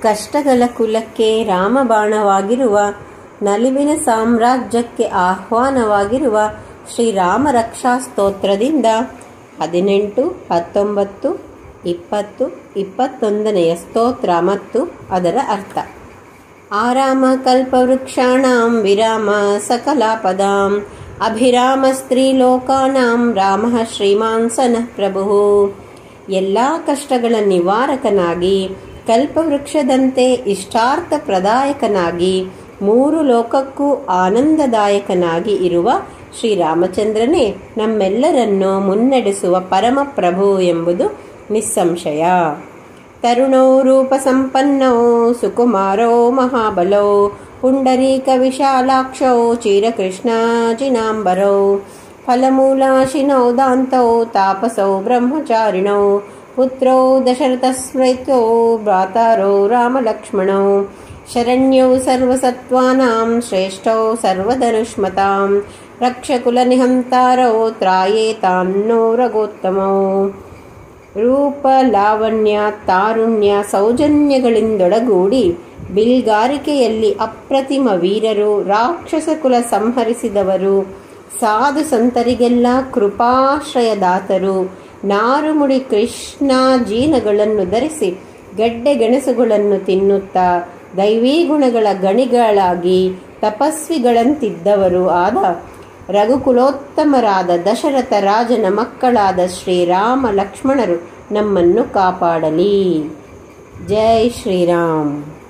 ಕಷ್ಟಗಳ ಕುಲಕ್ಕೆ ರಾಮಬಾಣವಾಗಿರುವ ನಲಿವಿನ ಸಾಮ್ರಾಜ್ಯಕ್ಕೆ ಆಹ್ವಾನವಾಗಿರುವ ಶ್ರೀರಾಮ ರಕ್ಷಾ ಸ್ತೋತ್ರದಿಂದ ಹದಿನೆಂಟು ಹತ್ತೊಂಬತ್ತು ಇಪ್ಪತ್ತು ಇಪ್ಪತ್ತೊಂದನೆಯ ಸ್ತೋತ್ರ ಮತ್ತು ಅದರ ಅರ್ಥ ಆರಾಮ ಕಲ್ಪವೃಕ್ಷಾಣಾಂ ವಿರಾಮ ಸಕಲಾಪದಾಂ ಅಭಿರಾಮ ಸ್ತ್ರೀಲೋಕಾನಾಂ ರಾಮ ಶ್ರೀಮಾನ್ ಸನಃ ಪ್ರಭು ಎಲ್ಲ ಕಷ್ಟಗಳ ನಿವಾರಕನಾಗಿ ಕಲ್ಪವೃಕ್ಷದಂತೆ ಇಷ್ಟಾರ್ಥ ಪ್ರದಾಯಕನಾಗಿ ಮೂರು ಲೋಕಕ್ಕೂ ಆನಂದದಾಯಕನಾಗಿ ಇರುವ ಶ್ರೀರಾಮಚಂದ್ರನೇ ನಮ್ಮೆಲ್ಲರನ್ನು ಮುನ್ನಡೆಸುವ ಪರಮಪ್ರಭು ಎಂಬುದು ನಿಸ್ಸಂಶಯ ತರುಣೋ ರೂಪಸಂಪನ್ನೋ ಸುಕುಮಾರೋ ಮಹಾಬಲೋ ಪುಂಡರೀಕ ವಿಶಾಲಾಕ್ಷೋ ಚಿರಕೃಷ್ಣಾಜಿನಾಂಬರೌ ಫಲಮೂಲಾಶಿನೋ ದಾಂತೌ ತಾಪಸೌ ಬ್ರಹ್ಮಚಾರಿಣೌ ಪುತ್ರೌ ದಶರಥಸ್ಮೃತೋ ಭ್ರಾತಾರೋ ರಾಮಲಕ್ಷ್ಮಣೌ ಶರಣ್ಯೌ ಸರ್ವಸತ್ವಾನಾಂ ಶ್ರೇಷ್ಠೌ ಸರ್ವಧನುಷ್ಮತಾಂ ರಕ್ಷಕುಲನಿಹಂತಾರೌ ತ್ರಾಯೇತಾನ್ನೋ ರಘೋತ್ತಮೌ ರೂಪ ಲಾವಣ್ಯ ತಾರುಣ್ಯ ಸೌಜನ್ಯಗಳಿಂದೊಡಗೂಡಿ ಬಿಲ್ಗಾರಿಕೆಯಲ್ಲಿ ಅಪ್ರತಿಮ ವೀರರು ರಾಕ್ಷಸ ಕುಲ ಸಂಹರಿಸಿದವರು ಸಾಧು ಸಂತರಿಗೆಲ್ಲ ಕೃಪಾಶ್ರಯದಾತರು ನಾರುಮುಡಿ ಕೃಷ್ಣ ಜೀನಗಳನ್ನು ಧರಿಸಿ ಗಡ್ಡೆ ಗೆಣಸುಗಳನ್ನು ತಿನ್ನುತ್ತಾ ದೈವೀ ಗುಣಗಳ ಗಣಿಗಳಾಗಿ ತಪಸ್ವಿಗಳಂತಿದ್ದವರು ಆದ ರಘುಕುಲೋತ್ತಮರಾದ ದಶರಥ ರಾಜನ ಮಕ್ಕಳಾದ ಶ್ರೀರಾಮ ಲಕ್ಷ್ಮಣರು ನಮ್ಮನ್ನು ಕಾಪಾಡಲಿ ಜೈ ಶ್ರೀರಾಮ್